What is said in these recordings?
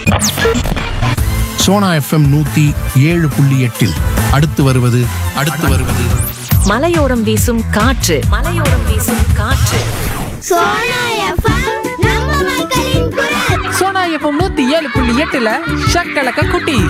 Sona FM நூத்தி ஏழு புள்ளி எட்டில் அடுத்து வருவது அடுத்து வருவது மலையோரம் வீசும் காற்று மலையோரம் வீசும் காற்று சோனா எஃப்எம் நம்ம மக்களின் குரல் சோனா எஃப்எம் நூத்தி ஏழு புள்ளி எட்டுல ஷக்கலக்க குட்டி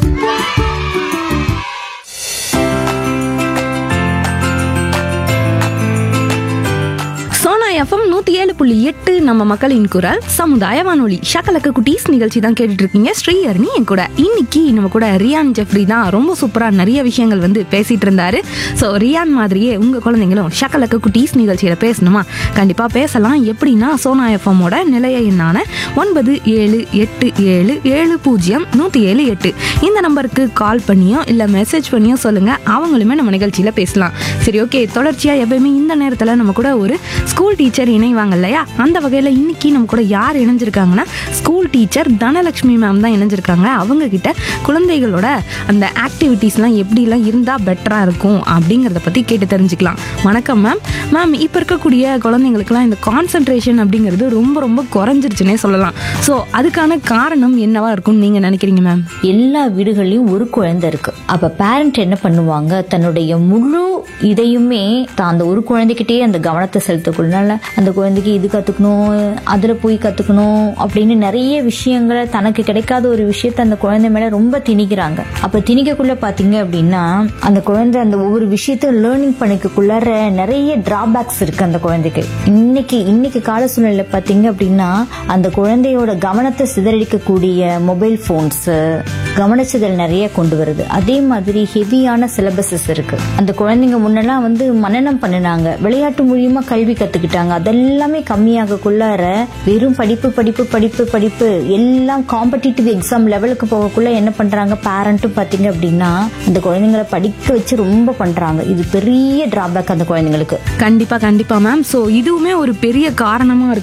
சோனா எஃப்எம் நூற்றி ஏழு புள்ளி எட்டு நம்ம மக்களின் குரல் சமுதாய வானொலி ஷக்கலக்க குட்டீஸ் நிகழ்ச்சி தான் கேட்டுட்டு இருக்கீங்க ஸ்ரீஹரணி என் கூட இன்னைக்கு நம்ம கூட ரியான் ஜெஃப்ரி தான் ரொம்ப சூப்பராக நிறைய விஷயங்கள் வந்து பேசிட்டு இருந்தாரு ஸோ ரியான் மாதிரியே உங்கள் குழந்தைங்களும் ஷக்கலக்க குட்டீஸ் நிகழ்ச்சியில் பேசணுமா கண்டிப்பாக பேசலாம் எப்படின்னா சோனா எஃப்எம்மோட நிலைய எண்ணான ஒன்பது ஏழு எட்டு ஏழு ஏழு பூஜ்ஜியம் நூற்றி ஏழு எட்டு இந்த நம்பருக்கு கால் பண்ணியோ இல்லை மெசேஜ் பண்ணியோ சொல்லுங்கள் அவங்களுமே நம்ம நிகழ்ச்சியில் பேசலாம் சரி ஓகே தொடர்ச்சியாக எப்பயுமே இந்த நேரத்தில் நம்ம கூட ஒரு ஸ்கூல் டீச்சர் இணைவாங்க இல்லையா அந்த வகையில் இன்னைக்கு நம்ம கூட யார் இணைஞ்சிருக்காங்கன்னா ஸ்கூல் டீச்சர் தனலட்சுமி மேம் தான் இணைஞ்சிருக்காங்க அவங்க கிட்ட குழந்தைகளோட அந்த ஆக்டிவிட்டீஸ்லாம் எப்படிலாம் இருந்தால் பெட்டராக இருக்கும் அப்படிங்கிறத பற்றி கேட்டு தெரிஞ்சுக்கலாம் வணக்கம் மேம் மேம் இப்போ இருக்கக்கூடிய குழந்தைங்களுக்குலாம் இந்த கான்சன்ட்ரேஷன் அப்படிங்கிறது ரொம்ப ரொம்ப குறைஞ்சிருச்சுன்னே சொல்லலாம் ஸோ அதுக்கான காரணம் என்னவா இருக்கும்னு நீங்கள் நினைக்கிறீங்க மேம் எல்லா வீடுகள்லயும் ஒரு குழந்தை இருக்கு அப்ப பேரண்ட் என்ன பண்ணுவாங்க தன்னுடைய முழு இதையுமே தான் அந்த ஒரு குழந்தைகிட்டயே அந்த கவனத்தை செலுத்தக்குள்ளனால அந்த குழந்தைக்கு இது கத்துக்கணும் அதுல போய் கத்துக்கணும் அப்படின்னு நிறைய விஷயங்களை தனக்கு கிடைக்காத ஒரு விஷயத்த அந்த குழந்தை மேல ரொம்ப திணிக்கிறாங்க அப்ப திணிக்கக்குள்ள பாத்தீங்க அப்படின்னா அந்த குழந்தை அந்த ஒவ்வொரு விஷயத்தையும் லேர்னிங் பண்ணிக்கக்குள்ளார நிறைய டிராபேக்ஸ் இருக்கு அந்த குழந்தைக்கு இன்னைக்கு இன்னைக்கு கால சூழ்நிலை பாத்தீங்க அப்படின்னா அந்த குழந்தையோட கவனத்தை சிதறடிக்கக்கூடிய மொபைல் போன்ஸ் கவனிச்சுதல் நிறைய கொண்டு வருது அதே மாதிரி ஹெவியான சிலபஸஸ் இருக்கு அந்த குழந்தைங்க முன்னெல்லாம் வந்து மனனம் பண்ணினாங்க விளையாட்டு மூலியமா கல்வி கத்துக்கிட்டாங்க அதெல்லாமே கம்மியாகக்குள்ளார வெறும் படிப்பு படிப்பு படிப்பு படிப்பு எல்லாம் காம்படிட்டிவ் எக்ஸாம் லெவலுக்கு போகக்குள்ள என்ன பண்றாங்க பேரண்ட்டும் பாத்தீங்க அப்படின்னா அந்த குழந்தைங்களை படிக்க வச்சு ரொம்ப பண்றாங்க இது பெரிய டிராபேக் அந்த குழந்தைங்களுக்கு கண்டிப்பாக கண்டிப்பாக மேம் ஸோ இதுவுமே ஒரு பெரிய காரணமாக இருக்கு